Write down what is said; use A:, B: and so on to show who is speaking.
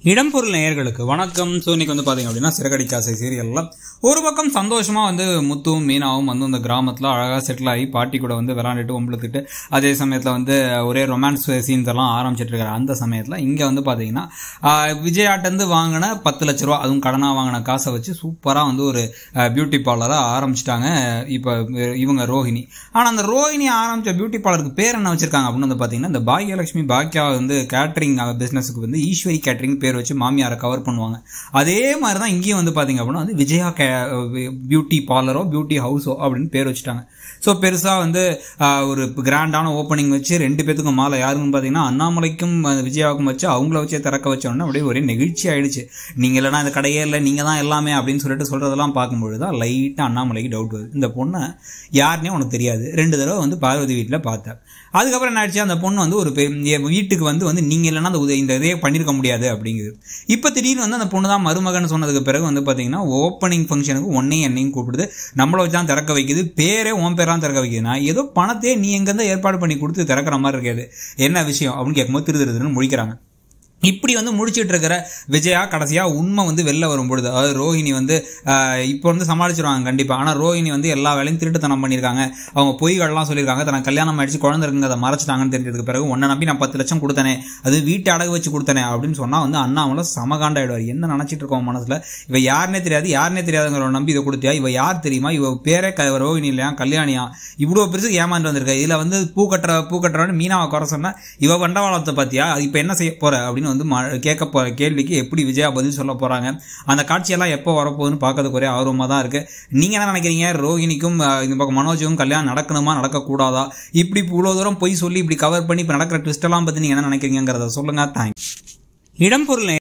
A: இடம்பொருள் நேயர்களுக்கு வணக்கம் ஸோ இன்னைக்கு வந்து பார்த்தீங்க அப்படின்னா சிறகடி காசை சீரியல்ல ஒரு பக்கம் சந்தோஷமா வந்து முத்துவும் மீனாவும் வந்து அந்த கிராமத்தில் அழகாக செட்டில் ஆகி பாட்டி கூட வந்து விளாண்டுட்டு ஒம்பளுத்துட்டு அதே சமயத்தில் வந்து ஒரே ரொமான்ஸ் சீன்ஸ் எல்லாம் ஆரம்பிச்சிட்டு இருக்கிற அந்த சமயத்தில் இங்கே வந்து பார்த்தீங்கன்னா ஆஹ், விஜயாட்டேருந்து வாங்கின பத்து லட்ச ரூபா அதுவும் கடனாக வாங்கின காசை வச்சு சூப்பராக வந்து ஒரு பியூட்டி பார்லராக ஆரம்பிச்சிட்டாங்க இப்போ இவங்க ரோஹிணி ஆனால் அந்த ரோஹிணி ஆரம்பிச்ச பியூட்டி பார்லருக்கு பேர் என்ன வச்சிருக்காங்க அப்படின்னு வந்து பார்த்தீங்கன்னா இந்த பாக்யலட்சுமி பாக்கியா வந்து கேட்ரிங் பிஸ்னஸுக்கு வந்து ஈஸ்வரி கேட்ரிங் பேர் வச்சு மாமியாரை கவர் பண்ணுவாங்க அதே மாதிரி தான் இங்கேயும் வந்து பார்த்தீங்க அப்படின்னா வந்து விஜயா கே பியூட்டி பார்லரோ பியூட்டி ஹவுஸோ அப்படின்னு பேர் வச்சுட்டாங்க ஸோ பெருசாக வந்து ஆஹ், ஒரு கிராண்டான ஓப்பனிங் வச்சு ரெண்டு பேத்துக்கும் மாலை யாருன்னு பார்த்தீங்கன்னா அண்ணாமலைக்கும் அஹ், விஜயாவுக்கும் வச்சு அவங்கள வச்சே திறக்க வச்சோன்னா அப்படியே ஒரே நெகிழ்ச்சி ஆயிடுச்சு நீங்கள் இல்லைனா இந்த கடையே இல்லை நீங்கள் தான் எல்லாமே அப்படின்னு சொல்லிட்டு சொல்கிறதெல்லாம் பார்க்கும்பொழுது தான் லைட்டாக அண்ணாமலைக்கு டவுட் வருது இந்த பொண்ணை யாருனே உனக்கு தெரியாது ரெண்டு தடவை வந்து பார்வதி வீட்டில் பார்த்தேன் அதுக்கப்புறம் என்ன ஆயிடுச்சு அந்த பொண்ணு வந்து ஒரு பெ- என் வீட்டுக்கு வந்து வந்து நீங்கள் இல்லைன்னா அந்த உதவி இந்த இதே பண்ணியிருக்க முடியாது அப்படிங்குது இப்போ திடீர்னு வந்து அந்த பொண்ணு தான் மருமகன் சொன்னதுக்கு பிறகு வந்து பார்த்தீங்கன்னா ஓப்பனிங் ஃபங்க்ஷனுக்கு ஒன்னையும் என்னையும் கூப்பிடுது நம்மளை வச்சு தான் திறக்க வைக்குது பேரே உன் பேரெல்லாம் திறக்க வைக்குது நான் ஏதோ பணத்தையே நீ எங்கேருந்து ஏற்பாடு பண்ணி கொடுத்து திறக்கிற மாதிரி இருக்காது என்ன விஷயம் அப்படின்னு கேட்கும்போது திரு திரு திருன்னு முழிக்கிறாங்க இப்படி வந்து முடிச்சிட்டு இருக்கிற விஜயா கடைசியா உண்மை வந்து வெளில வரும் பொழுது அதாவது ரோஹிணி வந்து ஆஹ், இப்போ வந்து சமாளிச்சிருவாங்க கண்டிப்பா ஆனா ரோஹிணி வந்து எல்லா வேலையும் திருட்டுத்தனம் பண்ணியிருக்காங்க அவங்க பொய்கள்லாம் சொல்லியிருக்காங்க தனக்கு கல்யாணம் ஆயிடுச்சு குழந்தை இருக்குங்க அதை மறைச்சிட்டாங்கன்னு தெரிஞ்சதுக்கு பிறகு உன்னை நம்பி நான் பத்து லட்சம் கொடுத்தனே அது வீட்டை அடகு வச்சு கொடுத்தனே அப்படின்னு சொன்னா வந்து அண்ணாமலை சமகாண்டாயிடுவார் என்ன நினைச்சிட்டு இருக்கோம் மனசுல இவ யாருனே தெரியாது யாருனே தெரியாதுங்கிற நம்பி இதை கொடுத்தியா இவ யார் தெரியுமா இவ பேரே க- ரோஹிணி இல்லையா கல்யாணியா இவ்வளவு பெருசு ஏமாந்து வந்திருக்க இதுல வந்து பூ கட்டுற பூ கட்டுறவன்னு மீனாவை குறை சொன்னா இவ பண்டவாளத்தை பாத்தியா இப்ப என்ன செய்ய போற அப்படின்னு வந்து ம- கேட்க போற கேள்விக்கு எப்படி விஜயா பதில் சொல்ல போறாங்க அந்த காட்சியெல்லாம் எப்போ வரப்போகுதுன்னு பார்க்கறதுக்கு ஒரே ஆர்வமா தான் இருக்கு நீங்க என்ன நினைக்கிறீங்க ரோஹிணிக்கும் அஹ், இந்த பக்கம் மனோஜுக்கும் கல்யாணம் நடக்கணுமா நடக்கக்கூடாதா இப்படி இவ்வளவு தூரம் பொய் சொல்லி இப்படி கவர் பண்ணி இப்ப நடக்கிற ட்விஸ்ட் எல்லாம் பத்தி நீங்க என்ன நினைக்கிறீங்கிறத சொல்லுங்க தேங்க்ஸ் இடம்பொருள்